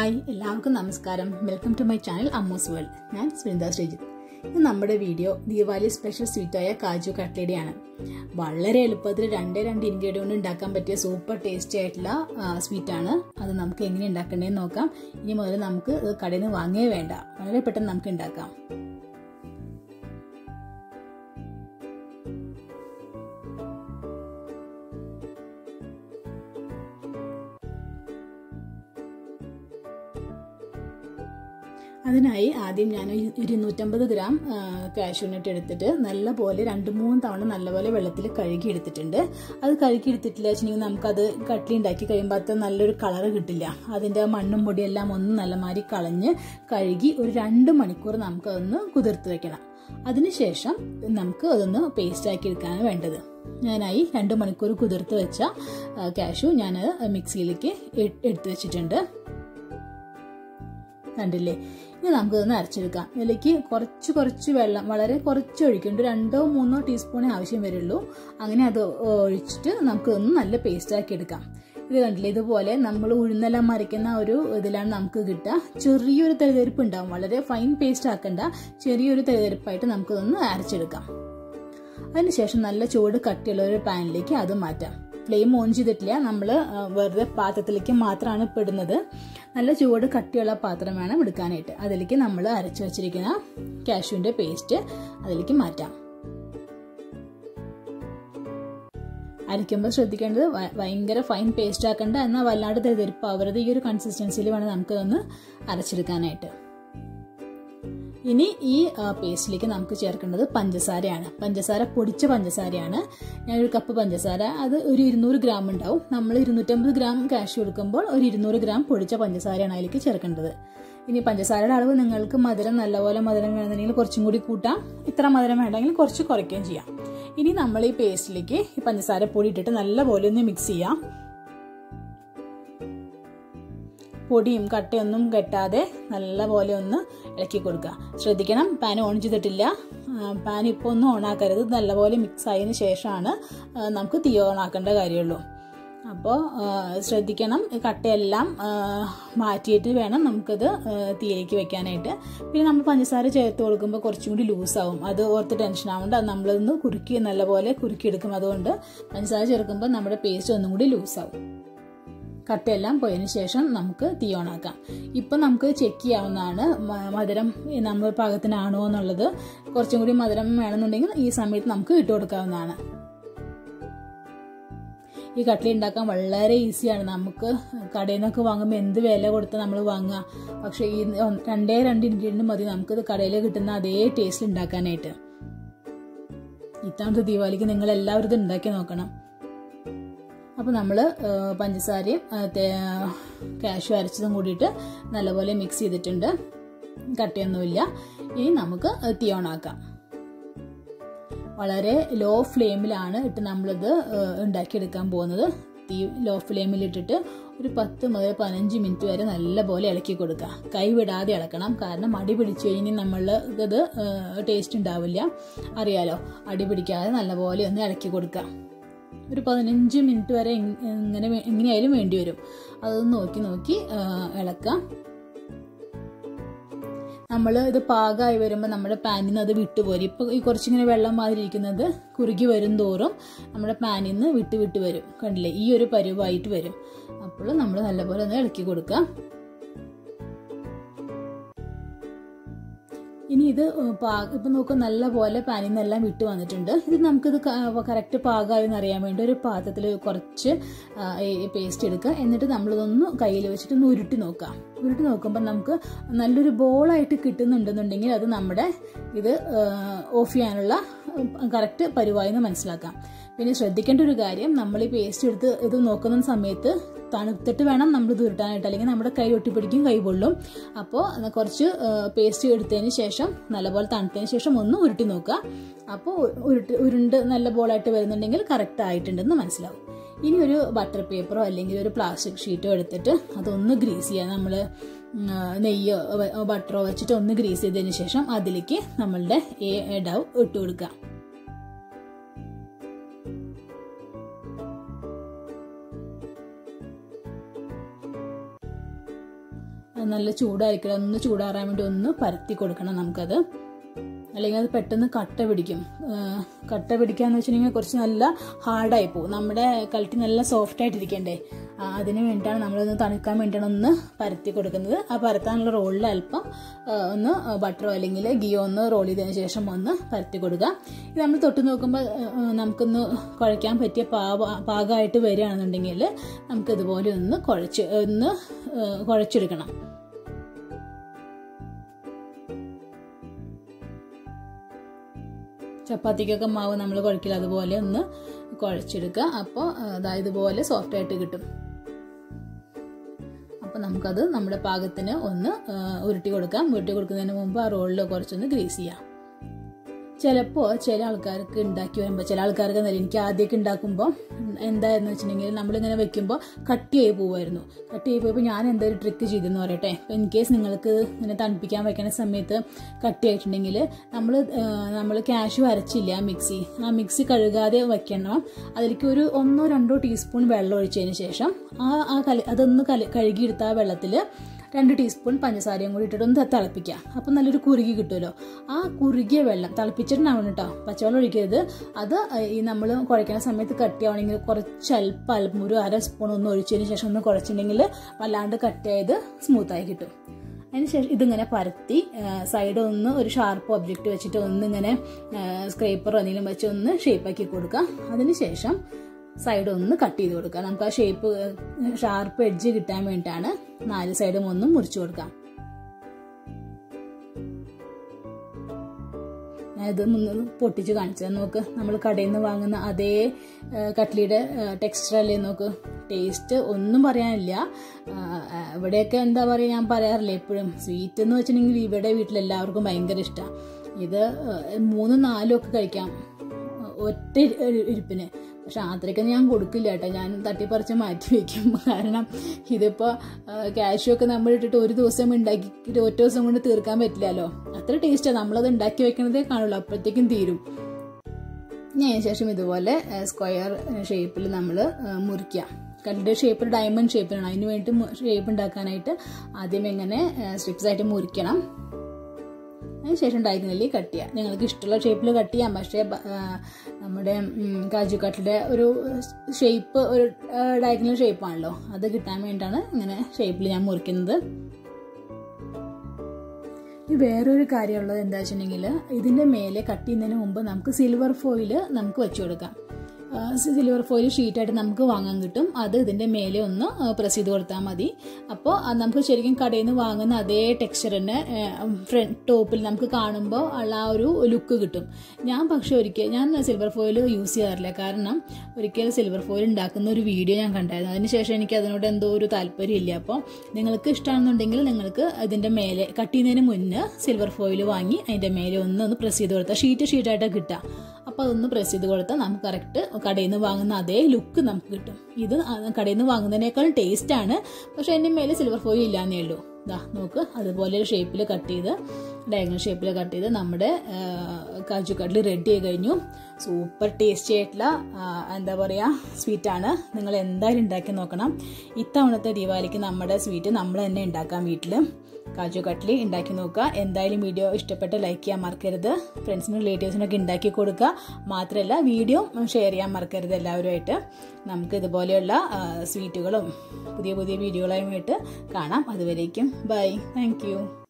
hi എല്ലാവർക്കും നമസ്കാരം welcome to my channel Ammus world ഞാൻ സുനിത ശ്രീജിത്ത് ഇത് നമ്മുടെ വീഡിയോ ദീപാവലി സ്പെഷ്യൽ സ്വീറ്റായ കാജു കട്ട്ലേഡിയാണ് വളരെ എളുപ്പത്തിൽ രണ്ടേ രണ്ട് ഇൻഗ്രീഡിയൻ്റ് ഉണ്ടാക്കാൻ പറ്റിയ സൂപ്പർ ടേസ്റ്റി ആയിട്ടുള്ള സ്വീറ്റാണ് അത് നമുക്ക് എങ്ങനെ ഉണ്ടാക്കേണ്ടതെന്ന് നോക്കാം ഇനി മുതൽ നമുക്ക് ഇത് കടയിൽ നിന്ന് വാങ്ങേ വേണ്ട വളരെ പെട്ടെന്ന് നമുക്ക് ഉണ്ടാക്കാം അതിനായി ആദ്യം ഞാൻ ഒരു ഇരുന്നൂറ്റമ്പത് ഗ്രാം കാഷ്യൂനട്ട് എടുത്തിട്ട് നല്ലപോലെ രണ്ട് മൂന്ന് തവണ നല്ലപോലെ വെള്ളത്തിൽ കഴുകി എടുത്തിട്ടുണ്ട് അത് കഴുകി എടുത്തിട്ടില്ല വെച്ചിട്ടുണ്ടെങ്കിൽ നമുക്കത് കട്ട്ലി ഉണ്ടാക്കി കഴിയുമ്പോൾ അത് നല്ലൊരു കളറ് കിട്ടില്ല അതിൻ്റെ മണ്ണും പൊടിയെല്ലാം ഒന്ന് നല്ലമാതിരി കളഞ്ഞ് കഴുകി ഒരു രണ്ട് മണിക്കൂർ നമുക്കതൊന്ന് കുതിർത്ത് വെക്കണം അതിനുശേഷം നമുക്ക് അതൊന്ന് പേസ്റ്റ് ആക്കി എടുക്കാനാണ് വേണ്ടത് ഞാനായി രണ്ട് മണിക്കൂർ കുതിർത്ത് വെച്ച കാഷ്യൂ ഞാൻ മിക്സിയിലേക്ക് എടുത്തു വെച്ചിട്ടുണ്ട് കണ്ടില്ലേ ഇനി നമുക്കിതൊന്ന് അരച്ചെടുക്കാം ഇതിലേക്ക് കുറച്ച് കുറച്ച് വെള്ളം വളരെ കുറച്ച് ഒഴിക്കേണ്ട രണ്ടോ മൂന്നോ ടീസ്പൂണേ ആവശ്യം വരുള്ളൂ അങ്ങനെ അത് ഒഴിച്ചിട്ട് നമുക്കൊന്ന് നല്ല പേസ്റ്റ് ആക്കി എടുക്കാം ഇത് കണ്ടില്ലേ ഇതുപോലെ നമ്മൾ ഉഴുന്നെല്ലാം മറിക്കുന്ന ഒരു ഇതിലാണ് നമുക്ക് കിട്ടുക ചെറിയൊരു തെളിതെരിപ്പ് ഉണ്ടാവും വളരെ ഫൈൻ പേസ്റ്റ് ആക്കണ്ട ചെറിയൊരു തെളിതെരിപ്പായിട്ട് നമുക്കിതൊന്ന് അരച്ചെടുക്കാം അതിനുശേഷം നല്ല ചൂട് കട്ടിയുള്ള ഒരു പാനിലേക്ക് അത് മാറ്റാം ഫ്ലെയിം ഓൺ ചെയ്തിട്ടില്ല നമ്മൾ വെറുതെ പാത്രത്തിലേക്ക് മാത്രമാണ് ഇപ്പം ഇടുന്നത് നല്ല ചൂട് കട്ടിയുള്ള പാത്രം വേണം എടുക്കാനായിട്ട് അതിലേക്ക് നമ്മൾ അരച്ചു വച്ചിരിക്കുന്ന കാഷ്യൂവിൻ്റെ പേസ്റ്റ് അതിലേക്ക് മാറ്റാം അരയ്ക്കുമ്പോൾ ശ്രദ്ധിക്കേണ്ടത് ഭയങ്കര ഫൈൻ പേസ്റ്റ് ആക്കണ്ട എന്നാൽ വല്ലാണ്ട് തെതിരിപ്പാവരുത് ഈ ഒരു കൺസിസ്റ്റൻസിയിൽ വേണം നമുക്കതൊന്ന് അരച്ചെടുക്കാനായിട്ട് ഇനി ഈ പേസ്റ്റിലേക്ക് നമുക്ക് ചേർക്കേണ്ടത് പഞ്ചസാരയാണ് പഞ്ചസാര പൊടിച്ച പഞ്ചസാരയാണ് ഞാനൊരു കപ്പ് പഞ്ചസാര അത് ഒരു ഇരുന്നൂറ് ഗ്രാം ഉണ്ടാവും നമ്മൾ ഇരുന്നൂറ്റമ്പത് ഗ്രാം കാഷ്യൂ എടുക്കുമ്പോൾ ഒരു ഇരുന്നൂറ് ഗ്രാം പൊടിച്ച പഞ്ചസാരയാണ് അതിലേക്ക് ചേർക്കേണ്ടത് ഇനി പഞ്ചസാരയുടെ അളവ് നിങ്ങൾക്ക് മധുരം നല്ലപോലെ മധുരം വേണമെന്നുണ്ടെങ്കിൽ കുറച്ചും കൂടി കൂട്ടാം ഇത്ര മധുരം വേണ്ടെങ്കിൽ കുറച്ച് കുറയ്ക്കുകയും ചെയ്യാം ഇനി നമ്മൾ ഈ പേസ്റ്റിലേക്ക് ഈ പഞ്ചസാര പൊടി ഇട്ടിട്ട് നല്ലപോലെ ഒന്ന് മിക്സ് ചെയ്യാം പൊടിയും കട്ടയൊന്നും കെട്ടാതെ നല്ലപോലെ ഒന്ന് ഇളക്കി കൊടുക്കുക ശ്രദ്ധിക്കണം പാൻ ഓൺ ചെയ്തിട്ടില്ല പാൻ ഇപ്പോൾ ഒന്നും ഓണാക്കരുത് നല്ലപോലെ മിക്സ് ആയതിന് ശേഷമാണ് നമുക്ക് തീ ഓണാക്കേണ്ട കാര്യമുള്ളൂ അപ്പോൾ ശ്രദ്ധിക്കണം കട്ടയെല്ലാം മാറ്റിയിട്ട് വേണം നമുക്കത് തീയിലേക്ക് വെക്കാനായിട്ട് പിന്നെ നമ്മൾ പഞ്ചസാര ചേർത്ത് കൊടുക്കുമ്പോൾ കുറച്ചും കൂടി ലൂസാവും അത് ഓർത്ത് ടെൻഷൻ ആവുകൊണ്ട് അത് നമ്മളൊന്ന് കുറുക്കി നല്ലപോലെ കുറുക്കിയെടുക്കും അതുകൊണ്ട് പഞ്ചസാര ചേർക്കുമ്പോൾ നമ്മുടെ പേസ്റ്റ് ഒന്നും കൂടി ലൂസാവും കട്ടയെല്ലാം പോയതിന് ശേഷം നമുക്ക് തീ ഓണാക്കാം ഇപ്പം നമുക്ക് ചെക്ക് ചെയ്യാവുന്നതാണ് മധുരം നമ്മൾ പാകത്തിനാണോ എന്നുള്ളത് കുറച്ചും കൂടി മധുരം വേണമെന്നുണ്ടെങ്കിൽ ഈ സമയത്ത് നമുക്ക് ഇട്ട് കൊടുക്കാവുന്നതാണ് ഈ കട്ട്ലി ഉണ്ടാക്കാൻ വളരെ ഈസിയാണ് നമുക്ക് കടയിൽ നിന്നൊക്കെ വാങ്ങുമ്പോൾ എന്ത് വില കൊടുത്ത് നമ്മൾ വാങ്ങുക പക്ഷേ ഈ രണ്ടേ രണ്ട് ഇൻഗ്രീഡിയൻറ്റ് മതി നമുക്കിത് കടയിൽ കിട്ടുന്ന അതേ ടേസ്റ്റ് ഉണ്ടാക്കാനായിട്ട് ഇത്തവണത്തെ ദീപാവലിക്ക് നിങ്ങൾ എല്ലാവരും ഇത് ഉണ്ടാക്കി നോക്കണം അപ്പോൾ നമ്മൾ പഞ്ചസാരയും കാഷ്യൂ അരച്ചതും കൂടിയിട്ട് നല്ലപോലെ മിക്സ് ചെയ്തിട്ടുണ്ട് കട്ടയൊന്നുമില്ല ഇനി നമുക്ക് തീ ഓണാക്കാം വളരെ ലോ ഫ്ലെയിമിലാണ് ഇട്ട് നമ്മളിത് ഉണ്ടാക്കിയെടുക്കാൻ പോകുന്നത് തീ ലോ ഫ്ലെയിമിൽ ഇട്ടിട്ട് ഒരു പത്ത് മുതൽ പതിനഞ്ച് മിനിറ്റ് വരെ നല്ലപോലെ ഇളക്കി കൊടുക്കുക കൈ വിടാതെ ഇളക്കണം കാരണം അടി പിടിച്ചു കഴിഞ്ഞാൽ നമ്മൾ ഇത് ടേസ്റ്റ് ഉണ്ടാവില്ല അറിയാലോ അടി പിടിക്കാതെ നല്ലപോലെ ഒന്ന് ഇളക്കി കൊടുക്കുക ഒരു പതിനഞ്ച് മിനിറ്റ് വരെ ഇങ്ങനെ എങ്ങനെയായാലും വേണ്ടി വരും അതൊന്ന് നോക്കി നോക്കി ഇളക്കാം നമ്മൾ ഇത് പാകമായി വരുമ്പോൾ നമ്മുടെ പാനിൽ നിന്ന് അത് വിട്ടുപോരും ഇപ്പോൾ ഈ കുറച്ചിങ്ങനെ വെള്ളം മാതിരി ഇരിക്കുന്നത് കുറുകി വരും തോറും നമ്മുടെ പാനിൽ നിന്ന് വിട്ട് വിട്ട് വരും കണ്ടില്ലേ ഈ ഒരു പരുവായിട്ട് വരും അപ്പോൾ നമ്മൾ നല്ലപോലെ ഒന്ന് ഇളക്കി കൊടുക്കാം ഇനി ഇത് ഇപ്പം നോക്കുക നല്ല പോലെ പാനിൽ നിന്നെല്ലാം വിട്ട് വന്നിട്ടുണ്ട് ഇത് നമുക്കിത് കറക്റ്റ് പാകമായി എന്ന് അറിയാൻ വേണ്ടി ഒരു പാത്രത്തിൽ കുറച്ച് പേസ്റ്റ് എടുക്കുക എന്നിട്ട് നമ്മളിതൊന്ന് കയ്യിൽ വെച്ചിട്ട് ഒന്ന് ഉരുട്ടി നോക്കാം ഉരുട്ടി നോക്കുമ്പോൾ നമുക്ക് നല്ലൊരു ബോളായിട്ട് കിട്ടുന്നുണ്ടെന്നുണ്ടെങ്കിൽ അത് നമ്മുടെ ഇത് ഓഫ് ചെയ്യാനുള്ള കറക്റ്റ് പരുവായി എന്ന് മനസ്സിലാക്കാം പിന്നെ ശ്രദ്ധിക്കേണ്ട ഒരു കാര്യം നമ്മൾ ഈ പേസ്റ്റ് എടുത്ത് ഇത് നോക്കുന്ന സമയത്ത് തണുത്തിട്ട് വേണം നമ്മൾ ഇത് ഉരുട്ടാനായിട്ട് അല്ലെങ്കിൽ നമ്മുടെ കൈ ഒട്ടിപ്പിടിക്കും കൈ പൊള്ളും അപ്പോൾ കുറച്ച് പേസ്റ്റ് എടുത്തതിന് ശേഷം നല്ലപോലെ തണുത്തതിന് ശേഷം ഒന്ന് ഉരുട്ടി നോക്കുക അപ്പോൾ ഉരുട്ട് ഉരുണ്ട് നല്ല ബോളായിട്ട് വരുന്നുണ്ടെങ്കിൽ കറക്റ്റ് ആയിട്ടുണ്ടെന്ന് മനസ്സിലാവും ഇനി ഒരു ബട്ടർ പേപ്പറോ അല്ലെങ്കിൽ ഒരു പ്ലാസ്റ്റിക് ഷീറ്റോ എടുത്തിട്ട് അതൊന്ന് ഗ്രീസ് ചെയ്യുക നമ്മൾ നെയ്യോ ബട്ടറോ വെച്ചിട്ട് ഒന്ന് ഗ്രീസ് ചെയ്തതിന് ശേഷം അതിലേക്ക് നമ്മളുടെ ഡവ് ഇട്ട് കൊടുക്കുക നല്ല ചൂടായിരിക്കണം ഒന്ന് ചൂടാറാൻ വേണ്ടി ഒന്ന് പരത്തി കൊടുക്കണം നമുക്കത് അല്ലെങ്കിൽ അത് പെട്ടെന്ന് കട്ട പിടിക്കും ആ, കട്ട പിടിക്കാന്ന് വെച്ചിട്ടുണ്ടെങ്കിൽ കുറച്ച് നല്ല ഹാർഡായി പോകും നമ്മുടെ കലട്ടി നല്ല സോഫ്റ്റ് ആയിട്ടിരിക്കണ്ടേ ആ, അതിന് വേണ്ടിയിട്ടാണ് നമ്മളൊന്ന് തണുക്കാൻ വേണ്ടിയാണ് ഒന്ന് പരത്തി കൊടുക്കുന്നത് ആ പരത്താനുള്ള റോളിൽ അല്പം ആ, ഒന്ന് ബട്ടറോ അല്ലെങ്കിൽ ഗിയോ ഒന്ന് റോൾ ചെയ്തതിന് ശേഷം ഒന്ന് പരത്തി കൊടുക്കുക ഇത് നമ്മൾ തൊട്ട് നോക്കുമ്പോൾ ആ, നമുക്കൊന്ന് കുഴയ്ക്കാൻ പറ്റിയ പാക പാകമായിട്ട് വരികയാണെന്നുണ്ടെങ്കിൽ നമുക്കിതുപോലെ ഒന്ന് കുഴച്ച് ഒന്ന് ആ, കുഴച്ചെടുക്കണം ചപ്പാത്തിക്കൊക്കെ മാവ് നമ്മൾ കുഴക്കില്ല അതുപോലെ ഒന്ന് കുഴച്ചെടുക്കുക അപ്പോൾ അതായത് ഇതുപോലെ സോഫ്റ്റ് ആയിട്ട് കിട്ടും അപ്പോൾ നമുക്കത് നമ്മുടെ പാകത്തിന് ഒന്ന് ആ, ഉരുട്ടി കൊടുക്കാം ഉരുട്ടി കൊടുക്കുന്നതിന് മുമ്പ് ആ റോളിൽ കുറച്ചൊന്ന് ഗ്രീസ് ചെയ്യാം ചിലപ്പോൾ ചില ആൾക്കാർക്ക് ഉണ്ടാക്കി വരുമ്പോൾ ചില ആൾക്കാർക്ക് എന്നല്ല എനിക്ക് ആദ്യമൊക്കെ ഉണ്ടാക്കുമ്പോൾ എന്തായെന്ന് വെച്ചിട്ടുണ്ടെങ്കിൽ നമ്മളിങ്ങനെ വെക്കുമ്പോൾ കട്ടിയായി പോകുമായിരുന്നു കട്ടിയായി പോയപ്പോൾ ഞാൻ എന്തൊരു ട്രിക്ക് ചെയ്തെന്ന് പറയട്ടെ ഇൻ കേസ് നിങ്ങൾക്ക് ഇങ്ങനെ തണുപ്പിക്കാൻ വെക്കുന്ന സമയത്ത് കട്ടിയായിട്ടുണ്ടെങ്കിൽ നമ്മൾ നമ്മൾ ക്യാഷ് അരച്ചില്ല ആ മിക്സി ആ മിക്സി കഴുകാതെ വെക്കണം അതിലേക്ക് ഒരു ഒന്നോ രണ്ടോ ടീസ്പൂൺ വെള്ളം ഒഴിച്ചതിന് ശേഷം ആ ആ കല അതൊന്ന് കല കഴുകിയെടുത്ത ആ വെള്ളത്തിൽ രണ്ട് ടീസ്പൂൺ പഞ്ചസാരയും കൂടി ഇട്ടിട്ട് ഒന്ന് തിളപ്പിക്കുക അപ്പം നല്ലൊരു കുറുകി കിട്ടുമല്ലോ ആ കുറുകിയ വെള്ളം തിളപ്പിച്ചിട്ടുണ്ടാവണം കേട്ടോ പച്ചവെള്ളം ഒഴിക്കരുത് അത് ഈ നമ്മൾ കുഴക്കുന്ന സമയത്ത് കട്ടിയാവണമെങ്കിൽ കുറച്ച് അല്പം അല്പം ഒരു അര സ്പൂൺ ഒന്ന് ഒഴിച്ചതിന് ശേഷം ഒന്ന് കുഴച്ചിട്ടുണ്ടെങ്കിൽ വല്ലാണ്ട് കട്ടിയായത് സ്മൂത്തായി കിട്ടും അതിനുശേഷം ഇതിങ്ങനെ പരത്തി സൈഡ് ഒന്ന് ഒരു ഷാർപ്പ് ഒബ്ജക്റ്റ് വെച്ചിട്ട് ഒന്നിങ്ങനെ സ്ക്രേപ്പറോ എന്തെങ്കിലും വെച്ച് ഒന്ന് ഷേപ്പാക്കി കൊടുക്കുക അതിനുശേഷം സൈഡ് ഒന്ന് കട്ട് ചെയ്ത് കൊടുക്കുക നമുക്ക് ആ ഷേപ്പ് ഷാർപ്പ് എഡ്ജ് കിട്ടാൻ വേണ്ടിയിട്ടാണ് നാല് സൈഡും ഒന്നും മുറിച്ചു കൊടുക്കാം ഞാനിത് ഒന്ന് പൊട്ടിച്ച് കാണിച്ചത് നോക്ക് നമ്മൾ കടയിൽ നിന്ന് വാങ്ങുന്ന അതേ ആ, കട്ട്ലിയുടെ ടെക്സ്ചർ അല്ലേ നോക്ക് ടേസ്റ്റ് ഒന്നും പറയാനില്ല ആ, ആ, ഇവിടെയൊക്കെ എന്താ പറയുക ഞാൻ പറയാറില്ല എപ്പോഴും സ്വീറ്റ് എന്ന് വെച്ചിട്ടുണ്ടെങ്കിൽ ഇവിടെ വീട്ടിൽ എല്ലാവർക്കും ഭയങ്കര ഇഷ്ടമാണ് ഇത് ആ, മൂന്നും നാലും ഒക്കെ കഴിക്കാം ഒറ്റ ഇരി- ഇരിപ്പിന് പക്ഷെ അത്രയ്ക്കൊന്നും ഞാൻ കൊടുക്കില്ല കേട്ടോ ഞാൻ തട്ടിപ്പറിച്ച് മാറ്റി വെക്കും കാരണം ഇതിപ്പോൾ കാഷ്യൂ ഒക്കെ നമ്മൾ ഇട്ടിട്ട് ഒരു ദിവസം ഉണ്ടാക്കിയിട്ട് ഒറ്റ ദിവസം കൊണ്ട് തീർക്കാൻ പറ്റില്ലല്ലോ അത്ര ടേസ്റ്റാണ് നമ്മളത് ഉണ്ടാക്കി വെക്കണതേ കാണുള്ളൂ അപ്പോഴത്തേക്കും തീരും ഇനി അതിന് ശേഷം ഇതുപോലെ സ്ക്വയർ ഷേപ്പിൽ നമ്മൾ മുറിക്കുക കല്ലിൻ്റെ ഷേപ്പ് ഡയമണ്ട് ഷേപ്പിലാണ് അതിന് വേണ്ടി ഷേപ്പ് ഉണ്ടാക്കാനായിട്ട് ആദ്യം എങ്ങനെ സ്ട്രിപ്സ് ആയിട്ട് മുറിക്കണം അതിനുശേഷം ഡയഗണലി കട്ട് ചെയ്യാം നിങ്ങൾക്ക് ഇഷ്ടമുള്ള ഷേപ്പിൽ കട്ട് ചെയ്യാം പക്ഷേ ബ- ആ, നമ്മുടെ ഉം, കാജു കട്ടിലെ ഒരു ഷേപ്പ് ഒരു ഡയഗണൽ ഷേപ്പാണല്ലോ അത് കിട്ടാൻ വേണ്ടിയിട്ടാണ് ഇങ്ങനെ ഷേപ്പിൽ ഞാൻ മുറിക്കുന്നത് ഇനി വേറൊരു കാര്യമുള്ളത് എന്താ വെച്ചിട്ടുണ്ടെങ്കിൽ ഇതിൻ്റെ മേലെ കട്ട് ചെയ്യുന്നതിന് മുമ്പ് നമുക്ക് സിൽവർ ഫോയിൽ നമുക്ക് വെച്ച് കൊടുക്കാം സിൽവർ ഫോയിൽ ഷീറ്റായിട്ട് നമുക്ക് വാങ്ങാൻ കിട്ടും അത് ഇതിൻ്റെ മേലെ ഒന്ന് പ്രസ് ചെയ്ത് കൊടുത്താൽ മതി അപ്പോൾ അത് നമുക്ക് ശരിക്കും കടയിൽ നിന്ന് വാങ്ങുന്ന അതേ ടെക്സ്ചറിന് ഫ്രണ്ട് ടോപ്പിൽ നമുക്ക് കാണുമ്പോൾ ഉള്ള ആ ഒരു ലുക്ക് കിട്ടും ഞാൻ പക്ഷേ ഒരിക്കൽ ഞാൻ സിൽവർ ഫോയിൽ യൂസ് ചെയ്യാറില്ല കാരണം ഒരിക്കൽ സിൽവർ ഫോയിൽ ഉണ്ടാക്കുന്ന ഒരു വീഡിയോ ഞാൻ കണ്ടായിരുന്നു അതിനുശേഷം എനിക്ക് അതിനോട് എന്തോ ഒരു താല്പര്യമില്ല അപ്പോൾ നിങ്ങൾക്ക് ഇഷ്ടമാണെന്നുണ്ടെങ്കിൽ നിങ്ങൾക്ക് അതിൻ്റെ മേലെ കട്ട് ചെയ്യുന്നതിന് മുന്നേ സിൽവർ ഫോയിൽ വാങ്ങി അതിൻ്റെ മേലെ ഒന്ന് ഒന്ന് പ്രസ് ചെയ്ത് കൊടുത്താൽ ഷീറ്റ് ഷീറ്റായിട്ട് കിട്ടുക അപ്പോൾ അതൊന്ന് പ്രസ് ചെയ്ത് കൊടുത്താൽ നമുക്ക് കറക്റ്റ് കടയിൽ നിന്ന് വാങ്ങുന്ന അതേ ലുക്ക് നമുക്ക് കിട്ടും ഇത് ആ കടയിൽ നിന്ന് വാങ്ങുന്നതിനേക്കാൾ ടേസ്റ്റാണ് പക്ഷേ അതിൻ്റെ മേലെ സിൽവർ ഫോയിൽ ഇല്ലാന്നേ ഉള്ളൂ ദാ നോക്ക് അതുപോലെ ഒരു ഷേപ്പിൽ കട്ട് ചെയ്ത് ഡയഗണൽ ഷേപ്പിൽ കട്ട് ചെയ്ത് നമ്മുടെ ആ, കാജു കട്ട്ലി റെഡി ആയി കഴിഞ്ഞു സൂപ്പർ ടേസ്റ്റി ആയിട്ടുള്ള ആ, എന്താ പറയുക സ്വീറ്റാണ് നിങ്ങൾ എന്തായാലും ഉണ്ടാക്കി നോക്കണം ഇത്തവണത്തെ ദീപാവലിക്ക് നമ്മുടെ സ്വീറ്റ് നമ്മൾ തന്നെ ഉണ്ടാക്കാം വീട്ടിൽ കാജു കട്ട്ലി ഉണ്ടാക്കി നോക്കുക എന്തായാലും വീഡിയോ ഇഷ്ടപ്പെട്ട് ലൈക്ക് ചെയ്യാൻ മറക്കരുത് ഫ്രണ്ട്സിനും റിലേറ്റീവ്സിനൊക്കെ ഉണ്ടാക്കി കൊടുക്കുക മാത്രമല്ല വീഡിയോ ഷെയർ ചെയ്യാൻ മറക്കരുത് എല്ലാവരുമായിട്ട് നമുക്ക് ഇതുപോലെയുള്ള ആ, സ്വീറ്റുകളും പുതിയ പുതിയ വീഡിയോകളുമായിട്ട് കാണാം അതുവരേക്കും ബൈ താങ്ക്